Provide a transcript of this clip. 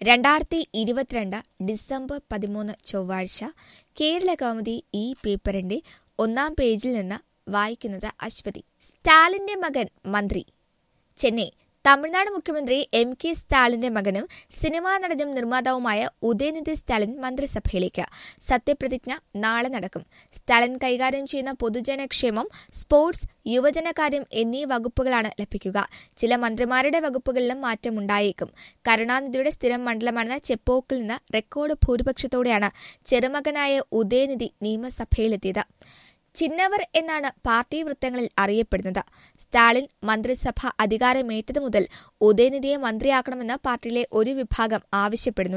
രണ്ടായിരത്തി ഇരുപത്തിരണ്ട് ഡിസംബർ പതിമൂന്ന് ചൊവ്വാഴ്ച കേരള കൗമുദി ഈ പേപ്പറിന്റെ ഒന്നാം പേജിൽ നിന്ന് വായിക്കുന്നത് അശ്വതി സ്റ്റാലിന്റെ മകൻ മന്ത്രി ചെന്നൈ തമിഴ്നാട് മുഖ്യമന്ത്രി എം കെ സ്റ്റാലിന്റെ മകനും സിനിമാ നടനും നിർമ്മാതാവുമായ ഉദയനിധി സ്റ്റാലിൻ മന്ത്രിസഭയിലേക്ക് സത്യപ്രതിജ്ഞ നാളെ നടക്കും സ്റ്റാലിൻ കൈകാര്യം ചെയ്യുന്ന പൊതുജനക്ഷേമം സ്പോർട്സ് യുവജനകാര്യം എന്നീ വകുപ്പുകളാണ് ലഭിക്കുക ചില മന്ത്രിമാരുടെ വകുപ്പുകളിലും മാറ്റമുണ്ടായേക്കും കരുണാനിധിയുടെ സ്ഥിരം മണ്ഡലമാണെന്ന ചെപ്പോക്കിൽ നിന്ന് റെക്കോർഡ് ഭൂരിപക്ഷത്തോടെയാണ് ചെറുമകനായ ഉദയനിധി നിയമസഭയിലെത്തിയത് ചിന്നവർ എന്നാണ് പാർട്ടി വൃത്തങ്ങളിൽ അറിയപ്പെടുന്നത് സ്റ്റാലിൻ മന്ത്രിസഭ അധികാരമേറ്റതു മുതൽ ഉദയനിധിയെ മന്ത്രിയാക്കണമെന്ന് പാർട്ടിയിലെ ഒരു വിഭാഗം ആവശ്യപ്പെടുന്നു